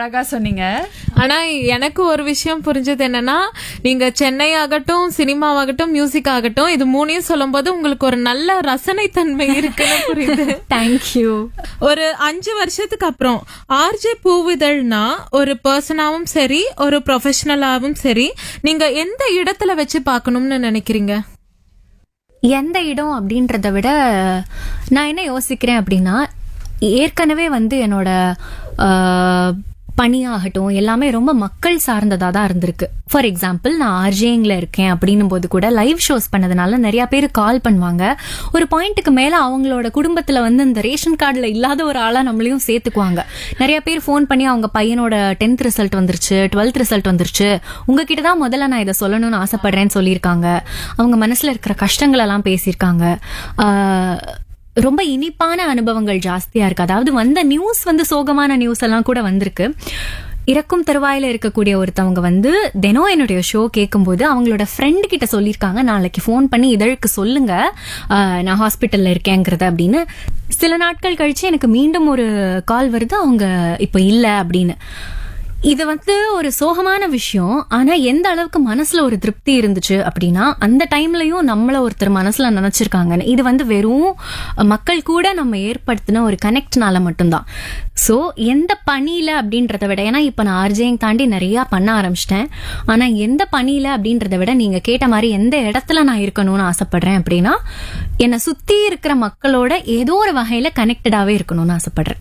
அழகா சொன்னீங்க ஆனா எனக்கு ஒரு விஷயம் புரிஞ்சது என்னன்னா நீங்க சென்னை ஆகட்டும் சினிமாவாகட்டும் மியூசிக் ஆகட்டும் இது மூணையும் சொல்லும்போது உங்களுக்கு ஒரு நல்ல ரசனை தன்மை இருக்குன்னு புரியுது தேங்க்யூ ஒரு அஞ்சு வருஷத்துக்கு அப்புறம் ஆர்ஜே பூவிதழ்னா ஒரு பர்சனாவும் சரி ஒரு ப்ரொஃபஷனலாவும் சரி நீங்க எந்த இடத்துல வச்சு பார்க்கணும்னு நினைக்கிறீங்க எந்த இடம் அப்படின்றத விட நான் என்ன யோசிக்கிறேன் அப்படின்னா ஏற்கனவே வந்து என்னோட ஆஹ், பணியாகட்டும் எல்லாமே ரொம்ப மக்கள் சார்ந்ததா தான் இருந்திருக்கு ஃபார் எக்ஸாம்பிள் நான் ஆர்ஜேங்ல இருக்கேன் அப்படின்னும் போது கூட லைவ் ஷோஸ் பண்ணதுனால நிறைய பேர் கால் பண்ணுவாங்க ஒரு பாயிண்ட்டுக்கு மேல அவங்களோட குடும்பத்துல வந்து இந்த ரேஷன் கார்டுல இல்லாத ஒரு ஆளா நம்மளையும் சேர்த்துக்குவாங்க நிறைய பேர் ஃபோன் பண்ணி அவங்க பையனோட டென்த் ரிசல்ட் வந்துருச்சு டுவெல்த் ரிசல்ட் வந்துருச்சு உங்ககிட்ட தான் முதல்ல நான் இதை சொல்லணும்னு ஆசைப்படுறேன்னு சொல்லியிருக்காங்க அவங்க மனசுல இருக்கிற கஷ்டங்கள் எல்லாம் பேசியிருக்காங்க ஆஹ், ரொம்ப இனிப்பான அனுபவங்கள் ஜாஸ்தியா இருக்கு அதாவது வந்த நியூஸ் வந்து சோகமான நியூஸ் எல்லாம் கூட வந்திருக்கு இறக்கும் தருவாயில இருக்கக்கூடிய ஒருத்தவங்க வந்து தினம் என்னுடைய ஷோ கேட்கும்போது அவங்களோட ஃப்ரெண்டு கிட்ட சொல்லியிருக்காங்க நாளைக்கு ஃபோன் பண்ணி இதழுக்கு சொல்லுங்க ஆஹ், நான் ஹாஸ்பிட்டல்ல இருக்கேங்கிறத அப்படின்னு சில நாட்கள் கழிச்சு எனக்கு மீண்டும் ஒரு கால் வருது அவங்க இப்போ இல்லை அப்படின்னு இது வந்து ஒரு சோகமான விஷயம் ஆனா எந்த அளவுக்கு மனசுல ஒரு திருப்தி இருந்துச்சு அப்படின்னா அந்த டைம்லயும் நம்மள ஒருத்தர் மனசுல நினைச்சிருக்காங்கன்னு இது வந்து வெறும் மக்கள் கூட நம்ம ஏற்படுத்தின ஒரு கனெக்ட்னால மட்டும்தான் சோ எந்த பணியில அப்படின்றத விட ஏன்னா இப்ப நான் ஆர்ஜேங் தாண்டி நிறைய பண்ண ஆரம்பிச்சிட்டேன் ஆனா எந்த பணியில அப்படின்றத விட நீங்க கேட்ட மாதிரி எந்த இடத்துல நான் இருக்கணும்னு ஆசைப்படுறேன் அப்படின்னா என்னை சுத்தி இருக்கிற மக்களோட ஏதோ ஒரு வகையில கனெக்டடாவே இருக்கணும்னு ஆசைப்படுறேன்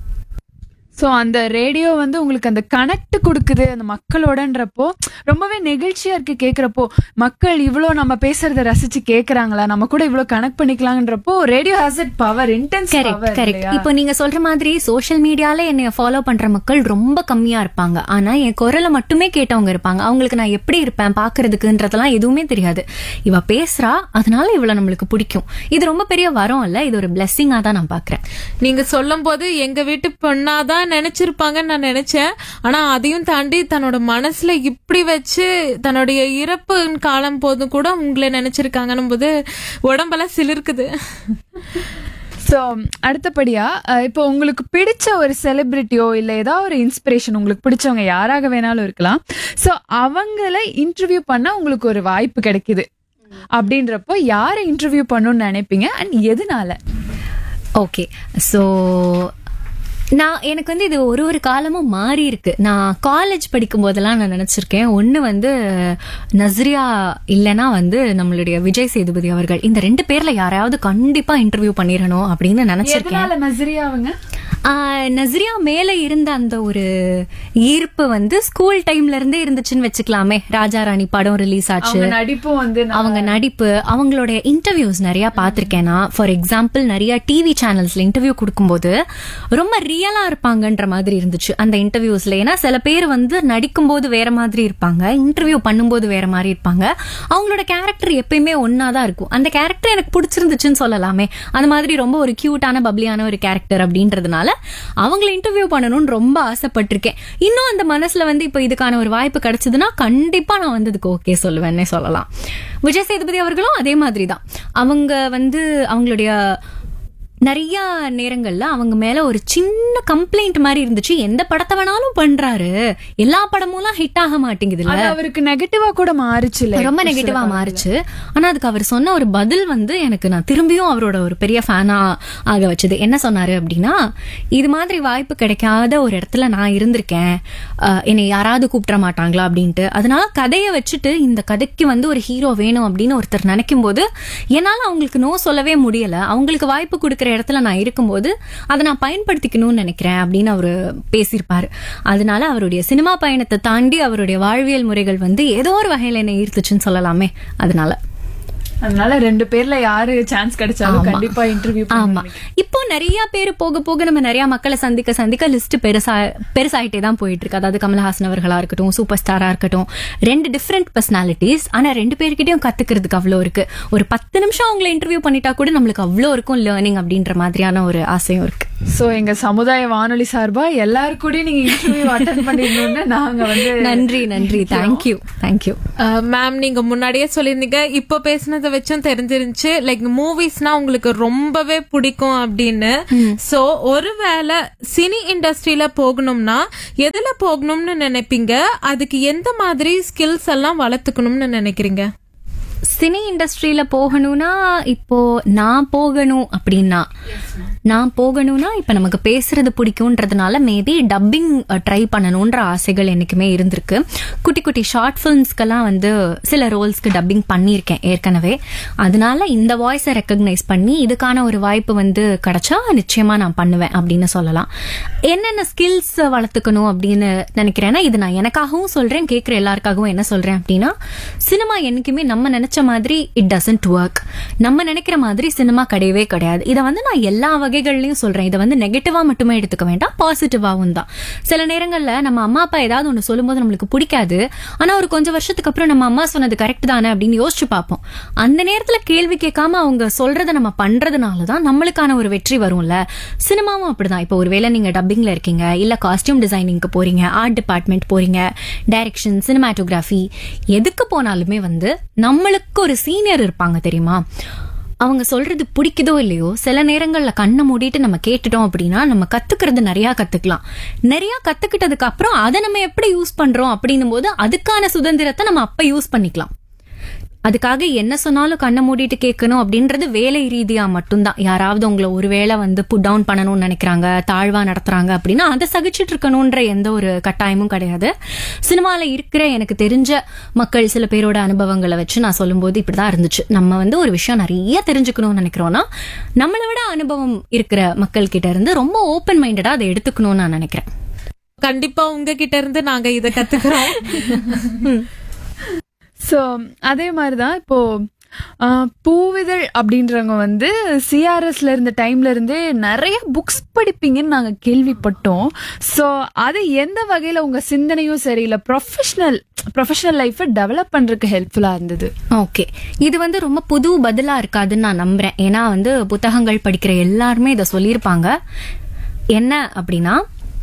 சோ அந்த ரேடியோ வந்து உங்களுக்கு அந்த கனெக்ட் கொடுக்குது அந்த மக்களோடன்றப்போ ரொம்பவே நெகிழ்ச்சியா இருக்கு கேக்குறப்போ மக்கள் இவ்ளோ நம்ம பேசுறத ரசிச்சு கேக்குறாங்களா நம்ம கூட இவ்ளோ கனெக்ட் பண்ணிக்கலாங்கன்றப்போ radio has it power intense correct power correct இப்போ நீங்க சொல்ற மாதிரி சோஷியல் மீடியால என்னைய ஃபாலோ பண்ற மக்கள் ரொம்ப கம்மியா இருப்பாங்க ஆனா என் குரலை மட்டுமே கேட்டவங்க இருப்பாங்க அவங்களுக்கு நான் எப்படி இருப்பேன் பாக்குறதுக்குன்றதெல்லாம் எதுவுமே தெரியாது இவ பேசுறா அதனால இவள நம்மளுக்கு பிடிக்கும் இது ரொம்ப பெரிய வரம் இல்ல இது ஒரு பிளெஸ்ஸிங்கா தான் நான் பாக்குறேன் நீங்க சொல்லும் போது எங்க வீட்டு பொண்ணாதான் நினைச்சிருப்பாங்கன்னு நான் நினைச்சேன் ஆனா அதையும் தாண்டி தன்னோட மனசுல இப்படி வச்சு தன்னுடைய இறப்பு காலம் போதும் கூட உங்களை நினைச்சிருக்காங்கன்னும் போது உடம்பெல்லாம் சிலிர்க்குது சோ அடுத்தபடியா அஹ், இப்போ உங்களுக்கு பிடிச்ச ஒரு செலிபிரிட்டியோ இல்ல ஏதாவது ஒரு இன்ஸ்பிரேஷன் உங்களுக்கு பிடிச்சவங்க யாராக வேணாலும் இருக்கலாம் சோ அவங்கள இன்டர்வியூ பண்ண உங்களுக்கு ஒரு வாய்ப்பு கிடைக்குது அப்படின்றப்போ யாரை இன்டர்வியூ பண்ணணும்னு நினைப்பீங்க அண்ட் எதனால ஓகே ஸோ நான் எனக்கு வந்து இது ஒரு ஒரு காலமும் மாறி இருக்கு நான் காலேஜ் படிக்கும் போதெல்லாம் நான் நினைச்சிருக்கேன் ஒன்னு வந்து நஸ்ரியா இல்லைன்னா வந்து நம்மளுடைய விஜய் சேதுபதி அவர்கள் இந்த ரெண்டு பேர்ல யாராவது கண்டிப்பா இன்டர்வியூ பண்ணிடணும் அப்படின்னு நினைச்சிருக்கேன் எதனால நஸ்ரியா அவங்க ஆஹ், நஸ்ரியா மேல இருந்த அந்த ஒரு ஈர்ப்பு வந்து ஸ்கூல் டைம்ல இருந்தே இருந்துச்சுன்னு வச்சுக்கலாமே ராஜா ராணி படம் ரிலீஸ் ஆச்சு அவங்க நடிப்பும் வந்து நான் அவங்க நடிப்பு அவங்களுடைய இன்டர்வியூஸ் நிறைய பார்த்திருக்கேன் நான் ஃபார் எக்ஸாம்பிள் நிறைய டிவி சேனல்ஸ்ல இன்டர்வியூ கொடுக்கும்போது ரொம்ப ரியலா இருப்பாங்கன்ற மாதிரி இருந்துச்சு அந்த இன்டர்வியூஸ்ல ஏன்னா சில பேர் வந்து நடிக்கும்போது வேற மாதிரி இருப்பாங்க இன்டர்வியூ பண்ணும்போது வேற மாதிரி இருப்பாங்க அவங்களோட கேரக்டர் எப்பயுமே ஒன்னா தான் இருக்கும் அந்த கேரக்டர் எனக்கு பிடிச்சிருந்துச்சுன்னு சொல்லலாமே அந்த மாதிரி ரொம்ப ஒரு கியூட்டான பப்ளியான ஒரு கேரக்டர் அப்படின்றதுனால அவங்கள இன்டர்வியூ பண்ணணும்னு ரொம்ப ஆசைப்பட்டிருக்கேன் இன்னும் அந்த மனசுல வந்து இப்போ இதுக்கான ஒரு வாய்ப்பு கிடைச்சதுன்னா கண்டிப்பா நான் வந்து இதுக்கு ஓகே சொல்லுவேன்னே சொல்லலாம் விஜய் சேதுபதி அவர்களும் அதே மாதிரி தான் அவங்க வந்து அவங்களுடைய நிறைய நேரங்கள்ல அவங்க மேல ஒரு சின்ன கம்ப்ளைண்ட் மாதிரி இருந்துச்சு எந்த படத்தை வேணாலும் பண்றாரு எல்லா படமும் ஹிட் ஆக மாட்டேங்குதுல்ல அது அவருக்கு நெகட்டிவா கூட மாறுச்சு இல்ல ரொம்ப நெகட்டிவா மாறுச்சு ஆனா அதுக்கு அவர் சொன்ன ஒரு பதில் வந்து எனக்கு நான் திரும்பியும் அவரோட ஒரு பெரிய ஃபேனா ஆக வச்சது என்ன சொன்னாரு அப்படின்னா இது மாதிரி வாய்ப்பு கிடைக்காத ஒரு இடத்துல நான் இருந்திருக்கேன் அஹ், என்னை யாராவது கூப்பிட மாட்டாங்களா அப்படின்ட்டு அதனால கதையை வச்சுட்டு இந்த கதைக்கு வந்து ஒரு ஹீரோ வேணும் அப்படின்னு ஒருத்தர் நினைக்கும் போது என்னால அவங்களுக்கு நோ சொல்லவே முடியல அவங்களுக்கு வாய்ப்பு கொடுக்குற இடத்துல நான் இருக்கும்போது அதை நான் பயன்படுத்திக்கணும்னு நினைக்கிறேன் அப்படின்னு அவர் பேசியிருப்பாரு அதனால அவருடைய சினிமா பயணத்தை தாண்டி அவருடைய வாழ்வியல் முறைகள் வந்து ஏதோ ஒரு வகையில என்னை ஈர்த்துச்சுன்னு சொல்லலாமே அதனால அதனால ரெண்டு பேர்ல யாரு சான்ஸ் கிடைச்சாலும் ஆமா. கண்டிப்பா இன்டர்வியூ ஆமா இப்போ நிறைய பேர் போக போக நம்ம நிறைய மக்களை சந்திக்க சந்திக்க லிஸ்ட் பெருசா பெருசாயிட்டே தான் போயிட்டு இருக்கு அதாவது கமல்ஹாசன் அவர்களா இருக்கட்டும் சூப்பர் ஸ்டாரா இருக்கட்டும் ரெண்டு டிஃப்ரெண்ட் பர்சனாலிட்டிஸ் ஆனா ரெண்டு பேர்கிட்டயும் கத்துக்கிறதுக்கு அவ்வளோ இருக்கு ஒரு பத்து நிமிஷம் அவங்கள இன்டர்வியூ பண்ணிட்டா கூட நம்மளுக்கு அவ்வளோ இருக்கும் லேர்னிங் அப்படின்ற மாதிரியான ஒரு ஆசையும் இருக்கு சோ எங்க சமுதாய வானொலி சார்பா எல்லாரு கூடயும் நீங்க இன்டர்வியூ அட்டன் பண்ணிடணும்னு நாங்க வந்து நன்றி நன்றி தேங்க்யூ தேங்க்யூ மேம் நீங்க முன்னாடியே சொல்லியிருந்தீங்க இப்போ பேசுனதை வச்சும் தெரிஞ்சிருந்துச்சு லைக் மூவிஸ்னா உங்களுக்கு ரொம்பவே பிடிக்கும் அப்படின்னு சோ ஒருவேளை சினி இண்டஸ்ட்ரியில போகணும்னா எதுல போகணும்னு நினைப்பீங்க அதுக்கு எந்த மாதிரி ஸ்கில்ஸ் எல்லாம் வளர்த்துக்கணும்னு நினைக்கிறீங்க சினி இண்டஸ்ட்ரியில போகணும்னா இப்போ நான் போகணும் அப்படின்னா நான் போகணும்னா இப்ப நமக்கு பேசுறது பிடிக்கும்ன்றதுனால மேபி டப்பிங் ட்ரை பண்ணணும்ன்ற ஆசைகள் என்னைக்குமே இருந்திருக்கு குட்டி குட்டி ஷார்ட் ஃபிலிம்ஸ்க்கெல்லாம் வந்து சில ரோல்ஸ்க்கு டப்பிங் பண்ணியிருக்கேன் ஏற்கனவே அதனால இந்த வாய்ஸை ரெக்கக்னைஸ் பண்ணி இதுக்கான ஒரு வாய்ப்பு வந்து கிடைச்சா நிச்சயமா நான் பண்ணுவேன் அப்படின்னு சொல்லலாம் என்னென்ன ஸ்கில்ஸ் வளர்த்துக்கணும் அப்படின்னு நினைக்கிறேன்னா இது நான் எனக்காகவும் சொல்றேன் கேட்குற எல்லாருக்காகவும் என்ன சொல்றேன் அப்படின்னா சினிமா என்னைக்குமே நம்ம நினைச்ச மாதிரி இட் டசன்ட் ஒர்க் நம்ம நினைக்கிற மாதிரி சினிமா கிடையவே கிடையாது இதை வந்து நான் எல்லா வகைகள்லயும் சொல்றேன் இதை வந்து நெகட்டிவா மட்டுமே எடுத்துக்க வேண்டாம் பாசிட்டிவாவும் தான் சில நேரங்கள்ல நம்ம அம்மா அப்பா ஏதாவது ஒன்று சொல்லும்போது நம்மளுக்கு பிடிக்காது ஆனா ஒரு கொஞ்சம் வருஷத்துக்கு அப்புறம் நம்ம அம்மா சொன்னது கரெக்ட் தானே அப்படின்னு யோசிச்சு பார்ப்போம் அந்த நேரத்துல கேள்வி கேட்காம அவங்க சொல்றதை நம்ம பண்றதுனால தான் நம்மளுக்கான ஒரு வெற்றி வரும்ல சினிமாவும் அப்படிதான் இப்போ ஒருவேளை நீங்க டப்பிங்ல இருக்கீங்க இல்ல காஸ்டியூம் டிசைனிங்க்கு போறீங்க ஆர்ட் டிபார்ட்மெண்ட் போறீங்க டைரக்ஷன் சினிமாட்டோகிராஃபி எதுக்கு போனாலுமே வந்து நம்மளுக்கு ஒரு சீனியர் இருப்பாங்க தெரியுமா அவங்க சொல்றது பிடிக்குதோ இல்லையோ சில நேரங்கள்ல கண்ணை மூடிட்டு நம்ம கேட்டுட்டோம் அப்படின்னா நம்ம கத்துக்கிறது நிறைய கத்துக்கலாம் நிறைய கத்துக்கிட்டதுக்கு அப்புறம் அதை நம்ம எப்படி யூஸ் பண்றோம் அப்படின்னும் போது அதுக்கான சுதந்திரத்தை நம்ம அப்ப யூஸ் பண்ணிக்கலாம் அதுக்காக என்ன சொன்னாலும் கண்ணை மூடிட்டு கேட்கணும் அப்படின்றது வேலை ரீதியா மட்டும்தான் யாராவது உங்களை ஒருவேளை வந்து புட் டவுன் பண்ணணும்னு நினைக்கிறாங்க தாழ்வா நடத்துறாங்க அப்படின்னா அதை சகிச்சிட்டு இருக்கணும்ன்ற எந்த ஒரு கட்டாயமும் கிடையாது சினிமால இருக்கிற எனக்கு தெரிஞ்ச மக்கள் சில பேரோட அனுபவங்களை வச்சு நான் சொல்லும்போது இப்படிதான் இருந்துச்சு நம்ம வந்து ஒரு விஷயம் நிறைய தெரிஞ்சுக்கணும்னு நினைக்கிறோம்னா நம்மளை விட அனுபவம் இருக்கிற மக்கள் கிட்ட இருந்து ரொம்ப ஓப்பன் மைண்டடா அதை எடுத்துக்கணும்னு நான் நினைக்கிறேன் கண்டிப்பா உங்ககிட்ட இருந்து நாங்க இத கத்துக்கிறோம் ஸோ அதே மாதிரி தான் இப்போ ஆஹ், பூவிதழ் அப்படின்றவங்க வந்து சிஆர்எஸ்ல இருந்த டைம்ல இருந்தே நிறைய புக்ஸ் படிப்பீங்கன்னு நாங்க கேள்விப்பட்டோம் ஸோ அது எந்த வகையில உங்க சிந்தனையும் சரி இல்ல ப்ரொஃபஷனல் ப்ரொஃபஷனல் லைஃபை டெவலப் பண்றதுக்கு ஹெல்ப்ஃபுல்லா இருந்தது ஓகே இது வந்து ரொம்ப புது பதிலா இருக்காதுன்னு நான் நம்புறேன் ஏன்னா வந்து புத்தகங்கள் படிக்கிற எல்லாருமே இதை சொல்லியிருப்பாங்க என்ன அப்படின்னா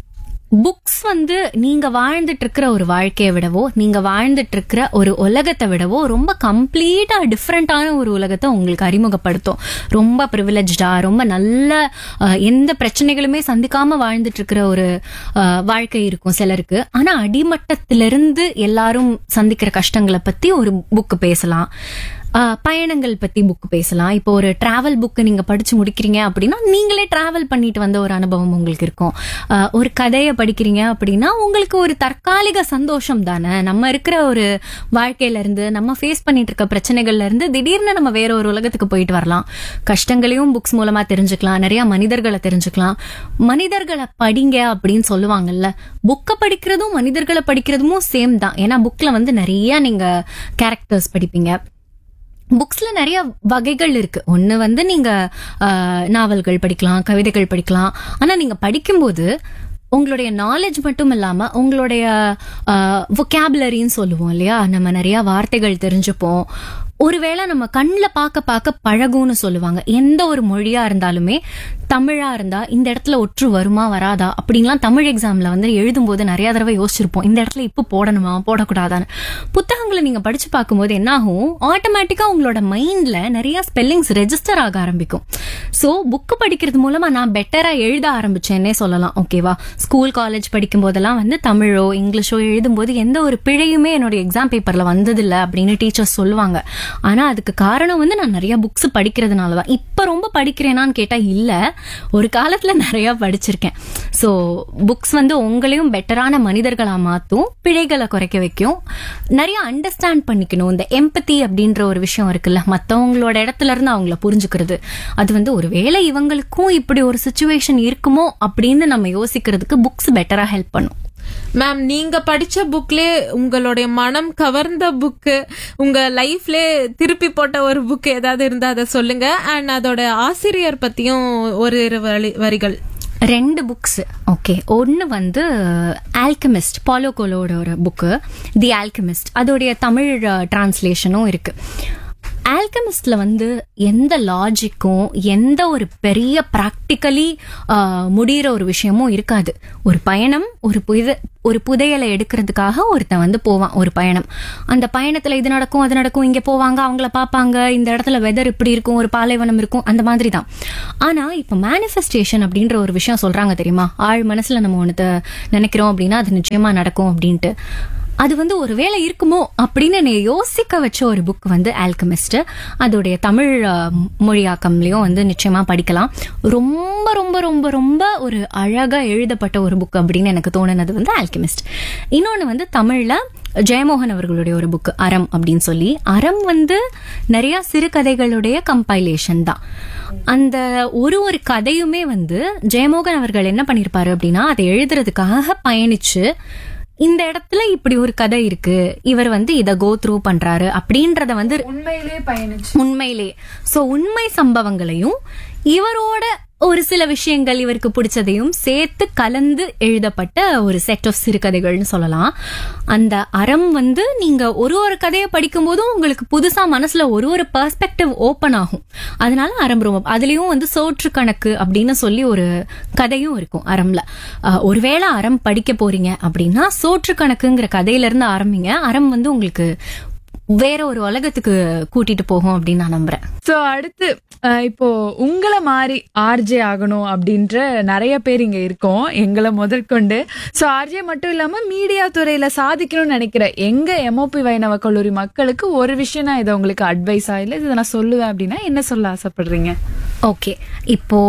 புக்ஸ் வந்து நீங்க வாழ்ந்துட்டு இருக்கிற ஒரு வாழ்க்கையை விடவோ நீங்க வாழ்ந்துட்டு இருக்கிற ஒரு உலகத்தை விடவோ ரொம்ப கம்ப்ளீட்டா டிஃப்ரெண்டான ஒரு உலகத்தை உங்களுக்கு அறிமுகப்படுத்தும் ரொம்ப ப்ரிவிலேஜ்டா ரொம்ப நல்ல அஹ், எந்த பிரச்சனைகளுமே சந்திக்காம வாழ்ந்துட்டு இருக்கிற ஒரு அஹ், வாழ்க்கை இருக்கும் சிலருக்கு ஆனா அடிமட்டத்திலிருந்து எல்லாரும் சந்திக்கிற கஷ்டங்களை பத்தி ஒரு புக் பேசலாம் ஆஹ் பயணங்கள் பத்தி புக் பேசலாம் இப்போ ஒரு டிராவல் புக் நீங்க படிச்சு முடிக்கிறீங்க அப்படின்னா நீங்களே டிராவல் பண்ணிட்டு வந்த ஒரு அனுபவம் உங்களுக்கு இருக்கும் ஆஹ் ஒரு கதையை படிக்கிறீங்க அப்படின்னா உங்களுக்கு ஒரு தற்காலிக சந்தோஷம் தானே நம்ம இருக்கிற ஒரு வாழ்க்கையில இருந்து நம்ம ஃபேஸ் பண்ணிட்டு இருக்க பிரச்சனைகள்ல இருந்து திடீர்னு நம்ம வேற ஒரு உலகத்துக்கு போயிட்டு வரலாம் கஷ்டங்களையும் புக்ஸ் மூலமா தெரிஞ்சுக்கலாம் நிறைய மனிதர்களை தெரிஞ்சுக்கலாம் மனிதர்களை படிங்க அப்படின்னு சொல்லுவாங்கல்ல புக்கை படிக்கிறதும் மனிதர்களை படிக்கிறதும் சேம் தான் ஏன்னா புக்ல வந்து நிறைய நீங்க கேரக்டர்ஸ் படிப்பீங்க புக்ஸ்ல நிறைய வகைகள் இருக்கு ஒன்னு வந்து நீங்க ஆஹ், நாவல்கள் படிக்கலாம் கவிதைகள் படிக்கலாம் ஆனா நீங்க படிக்கும்போது உங்களுடைய நாலேஜ் மட்டும் இல்லாம உங்களுடைய வொக்காபுலரின்னு சொல்லுவோம் இல்லையா நம்ம நிறைய வார்த்தைகள் தெரிஞ்சுப்போம் ஒருவேளை நம்ம கண்ணில் பார்க்க பார்க்க பழகும்னு சொல்லுவாங்க எந்த ஒரு மொழியா இருந்தாலுமே தமிழா இருந்தா இந்த இடத்துல ஒற்று வருமா வராதா அப்படின்லாம் தமிழ் எக்ஸாம்ல வந்து எழுதும்போது நிறைய தடவை யோசிச்சிருப்போம் இந்த இடத்துல இப்போ போடணுமா போடக்கூடாதான்னு புத்தகங்களை நீங்க படிச்சு பார்க்கும்போது என்ன ஆகும் ஆட்டோமேட்டிக்கா உங்களோட மைண்ட்ல நிறைய ஸ்பெல்லிங்ஸ் ரெஜிஸ்டர் ஆக ஆரம்பிக்கும் ஸோ புக்கு படிக்கிறது மூலமா நான் பெட்டரா எழுத ஆரம்பிச்சேன்னே சொல்லலாம் ஓகேவா ஸ்கூல் காலேஜ் படிக்கும் போதெல்லாம் வந்து தமிழோ இங்கிலீஷோ எழுதும்போது எந்த ஒரு பிழையுமே என்னோட எக்ஸாம் பேப்பர்ல வந்ததில்ல அப்படின்னு டீச்சர்ஸ் சொல்லுவாங்க ஆனா அதுக்கு காரணம் வந்து நான் நிறைய புக்ஸ் படிக்கிறதுனால தான் இப்ப ரொம்ப படிக்கிறேனான்னு கேட்டா இல்ல ஒரு காலத்துல நிறைய படிச்சிருக்கேன் ஸோ புக்ஸ் வந்து உங்களையும் பெட்டரான மனிதர்களா மாத்தும் பிழைகளை குறைக்க வைக்கும் நிறைய அண்டர்ஸ்டாண்ட் பண்ணிக்கணும் இந்த எம்பத்தி அப்படின்ற ஒரு விஷயம் இருக்குல்ல மத்தவங்களோட இடத்துல இருந்து அவங்கள புரிஞ்சுக்கிறது அது வந்து ஒருவேளை இவங்களுக்கும் இப்படி ஒரு சுச்சுவேஷன் இருக்குமோ அப்படின்னு நம்ம யோசிக்கிறதுக்கு புக்ஸ் பெட்டரா ஹெல்ப் பண்ணும் மேம் நீங்க படிச்ச புக்லே உங்களுடைய மனம் கவர்ந்த புக்கு உங்க லைஃப்ல திருப்பி போட்ட ஒரு புக் ஏதாவது இருந்தா அதை சொல்லுங்க அண்ட் அதோட ஆசிரியர் பத்தியும் ஒரு இரு வரி- வரிகள் ரெண்டு புக்ஸ் ஓகே ஒன்று வந்து ஆல்கமிஸ்ட் பாலோ கோலோட ஒரு புக்கு தி ஆல்கமிஸ்ட் அதோடைய தமிழ் டிரான்ஸ்லேஷனும் இருக்கு ஆல்கமிஸ்ட்ல வந்து எந்த லாஜிக்கும் எந்த ஒரு பெரிய ப்ராக்டிக்கலி முடியிற ஒரு விஷயமும் இருக்காது ஒரு பயணம் ஒரு புத ஒரு புதையலை எடுக்கிறதுக்காக ஒருத்தன் வந்து போவான் ஒரு பயணம் அந்த பயணத்துல இது நடக்கும் அது நடக்கும் இங்க போவாங்க அவங்கள பார்ப்பாங்க இந்த இடத்துல வெதர் இப்படி இருக்கும் ஒரு பாலைவனம் இருக்கும் அந்த மாதிரி தான் ஆனா இப்ப மேனிஃபெஸ்டேஷன் அப்படின்ற ஒரு விஷயம் சொல்றாங்க தெரியுமா ஆழ் மனசுல நம்ம ஒண்ணு நினைக்கிறோம் அப்படின்னா அது நிச்சயமா நடக்கும் அப்படின்ட்டு அது வந்து ஒரு வேலை இருக்குமோ அப்படின்னு என்னை யோசிக்க வச்ச ஒரு புக் வந்து ஆல்கமிஸ்ட் அதோடைய தமிழ் அஹ், மொழியாக்கம்லயும் வந்து நிச்சயமா படிக்கலாம் ரொம்ப ரொம்ப ரொம்ப ரொம்ப ஒரு அழகா எழுதப்பட்ட ஒரு புக் அப்படின்னு எனக்கு தோணுனது வந்து ஆல்கமிஸ்ட் இன்னொன்னு வந்து தமிழ்ல ஜெயமோகன் அவர்களுடைய ஒரு புக் அறம் அப்படின்னு சொல்லி அறம் வந்து நிறைய சிறுகதைகளுடைய கம்பைலேஷன் தான் அந்த ஒரு ஒரு கதையுமே வந்து ஜெயமோகன் அவர்கள் என்ன பண்ணிருப்பாரு அப்படின்னா அதை எழுதுறதுக்காக பயணிச்சு இந்த இடத்துல இப்படி ஒரு கதை இருக்கு இவர் வந்து இத கோ த்ரூ பண்றாரு அப்படின்றத வந்து உண்மையிலே பயணிச்சு உண்மையிலே சோ உண்மை சம்பவங்களையும் இவரோட ஒரு சில விஷயங்கள் இவருக்கு பிடிச்சதையும் சேர்த்து கலந்து எழுதப்பட்ட ஒரு செட் ஆஃப் சிறுகதைகள்னு சொல்லலாம் அந்த அறம் வந்து நீங்க ஒரு ஒரு கதையை படிக்கும் போதும் உங்களுக்கு புதுசா மனசுல ஒரு ஒரு பெர்ஸ்பெக்டிவ் ஓபன் ஆகும் அதனால அறம் ரொம்ப அதுலயும் வந்து சோற்று கணக்கு அப்படின்னு சொல்லி ஒரு கதையும் இருக்கும் அறம்ல அஹ், ஒருவேளை அறம் படிக்க போறீங்க அப்படின்னா சோற்று கணக்குங்கிற கதையில இருந்து ஆரம்பிங்க அறம் வந்து உங்களுக்கு வேற ஒரு உலகத்துக்கு கூட்டிட்டு போகும் அப்படின்னு நான் நம்புறேன் சோ அடுத்து அஹ், இப்போ உங்களை மாதிரி ஆர்ஜே ஆகணும் அப்படின்ற நிறைய பேர் இங்க இருக்கோம் எங்களை முதற்கொண்டு சோ ஆர்ஜே மட்டும் இல்லாம மீடியா துறையில சாதிக்கணும்னு நினைக்கிற எங்க எம்ஓபி வைணவ கல்லூரி மக்களுக்கு ஒரு விஷயம் நான் இதை உங்களுக்கு அட்வைஸா இல்ல இதை நான் சொல்லுவேன் அப்படின்னா என்ன சொல்ல ஆசைப்படுறீங்க ஓகே இப்போ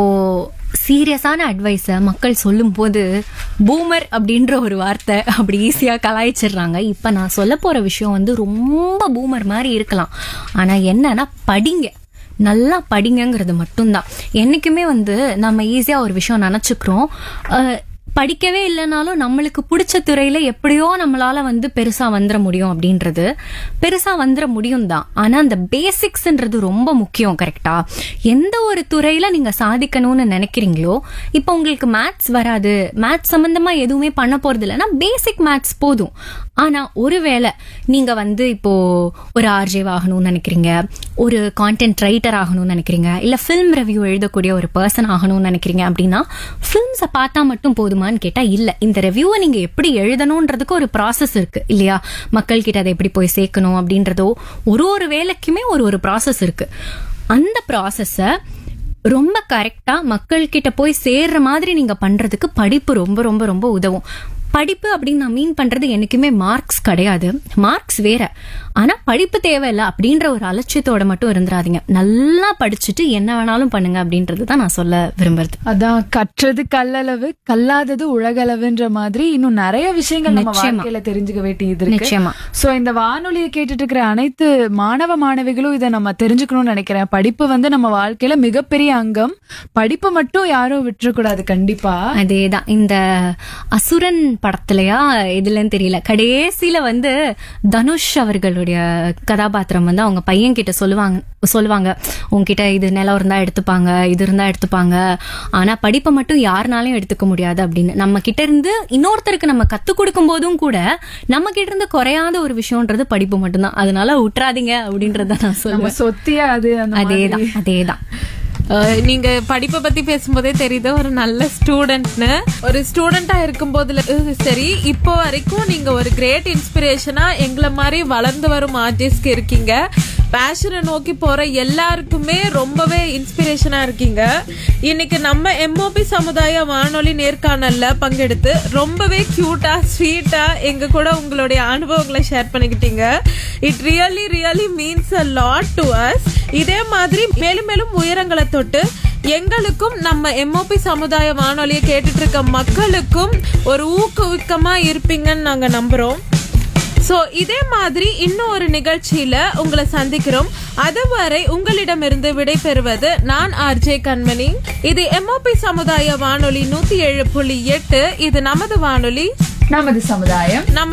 சீரியஸான அட்வைஸ மக்கள் சொல்லும்போது பூமர் அப்படின்ற ஒரு வார்த்தை அப்படி ஈஸியா கலாய்ச்சிடுறாங்க இப்ப நான் சொல்ல போற விஷயம் வந்து ரொம்ப பூமர் மாதிரி இருக்கலாம் ஆனா என்னன்னா படிங்க நல்லா படிங்கங்கிறது மட்டும்தான் என்னைக்குமே வந்து நம்ம ஈஸியா ஒரு விஷயம் நினைச்சுக்கிறோம் அஹ், படிக்கவே இல்லைனாலும் நம்மளுக்கு பிடிச்ச துறையில எப்படியோ நம்மளால வந்து பெருசா வந்துட முடியும் அப்படின்றது பெருசா வந்துட முடியும் தான் ஆனா அந்த பேசிக்ஸ்ன்றது ரொம்ப முக்கியம் கரெக்டா எந்த ஒரு துறையில நீங்க சாதிக்கணும்னு நினைக்கிறீங்களோ இப்போ உங்களுக்கு மேத்ஸ் வராது மேத்ஸ் சம்பந்தமா எதுவுமே பண்ண போறது இல்லைன்னா பேசிக் மேத்ஸ் போதும் ஆனா ஒருவேளை நீங்க வந்து இப்போ ஒரு ஆர்ஜே ஆகணும்னு நினைக்கிறீங்க ஒரு கான்டென்ட் ரைட்டர் ஆகணும்னு நினைக்கிறீங்க இல்ல ஃபிலிம் ரிவ்யூ எழுதக்கூடிய ஒரு பர்சன் ஆகணும்னு நினைக்கிறீங்க அப்படின்னா ஃபிலிம்ஸை பார்த்தா மட்டும் போதுமான்னு கேட்டா இல்ல இந்த ரிவ்யூவை நீங்க எப்படி எழுதணும்ன்றதுக்கு ஒரு ப்ராசஸ் இருக்கு இல்லையா மக்கள் கிட்ட அதை எப்படி போய் சேர்க்கணும் அப்படின்றதோ ஒரு ஒரு வேலைக்குமே ஒரு ஒரு ப்ராசஸ் இருக்கு அந்த ப்ராசஸ ரொம்ப கரெக்டா மக்கள் கிட்ட போய் சேர்ற மாதிரி நீங்க பண்றதுக்கு படிப்பு ரொம்ப ரொம்ப ரொம்ப உதவும் படிப்பு அப்படின்னு நான் மீன் பண்றது என்னைக்குமே மார்க்ஸ் கிடையாது மார்க்ஸ் வேற ஆனா படிப்பு தேவையில்ல அப்படின்ற ஒரு அலட்சியத்தோட மட்டும் இருந்துராதீங்க நல்லா படிச்சுட்டு என்ன வேணாலும் பண்ணுங்க அப்படின்றது தான் நான் சொல்ல விரும்புறது அதான் கற்றது கல்லளவு கல்லாதது உலகளவுன்ற மாதிரி இன்னும் நிறைய விஷயங்கள் நம்ம நிச்சயமா. வாழ்க்கையில தெரிஞ்சுக்க வேண்டியது இருக்கு நிச்சயமா சோ இந்த வானொலியை கேட்டுட்டு இருக்கிற அனைத்து மாணவ மாணவிகளும் இதை நம்ம தெரிஞ்சுக்கணும்னு நினைக்கிறேன் படிப்பு வந்து நம்ம வாழ்க்கையில மிகப்பெரிய அங்கம் படிப்பை மட்டும் யாரும் விட்டுறக்கூடாது கண்டிப்பா அதேதான் இந்த அசுரன் படத்துலயா இதுலன்னு தெரியல கடைசியில வந்து தனுஷ் அவர்களுடைய கதாபாத்திரம் வந்து அவங்க பையன் கிட்ட சொல்லுவாங்க சொல்லுவாங்க உங்ககிட்ட இது நிலம் இருந்தா எடுத்துப்பாங்க இது இருந்தா எடுத்துப்பாங்க ஆனா படிப்பை மட்டும் யாருனாலையும் எடுத்துக்க முடியாது அப்படின்னு நம்ம கிட்ட இருந்து இன்னொருத்தருக்கு நம்ம கத்து கொடுக்கும் போதும் கூட நம்ம கிட்ட இருந்து குறையாத ஒரு விஷயம்ன்றது படிப்பு மட்டும்தான் அதனால விட்டுறாதீங்க அப்படின்றத நான் நம்ம சொல்லுவேன் சொத்தியா அது அந்த அதேதான் அதேதான் அஹ் நீங்க படிப்பை பத்தி பேசும்போதே தெரியுது ஒரு நல்ல ஸ்டூடெண்ட்னு ஒரு ஸ்டூடெண்டா இருக்கும் போதுல அஹ் சரி இப்போ வரைக்கும் நீங்க ஒரு கிரேட் இன்ஸ்பிரேஷனா எங்களை மாதிரி வளர்ந்து வரும் ஆர்டிஸ்ட்க்கு இருக்கீங்க பேஷனை நோக்கி போற எல்லாருக்குமே ரொம்பவே இன்ஸ்பிரேஷனா இருக்கீங்க இன்னைக்கு நம்ம எம்ஓபி சமுதாய வானொலி நேர்காணல்ல பங்கெடுத்து ரொம்பவே கியூட்டா ஸ்வீட்டா எங்க கூட உங்களுடைய அனுபவங்களை ஷேர் பண்ணிக்கிட்டீங்க it really really means a lot to us இதே மாதிரி மேலும் மேலும் உயரங்களை தொட்டு எங்களுக்கும் நம்ம எம்ஓபி சமுதாய வானொலியை கேட்டுட்டு இருக்க மக்களுக்கும் ஒரு ஊக்குவிக்கமா இருப்பீங்கன்னு நாங்க நம்புறோம் சோ இதே மாதிரி இன்னும் ஒரு நிகழ்ச்சியில உங்களை சந்திக்கிறோம் அதுவரை உங்களிடமிருந்து விடை பெறுவது நான் ஆர்ஜே கண்மணி இது எம்ஓபி சமுதாய வானொலி நூத்தி ஏழு புள்ளி எட்டு இது நமது வானொலி நமது சமுதாயம் நம்ம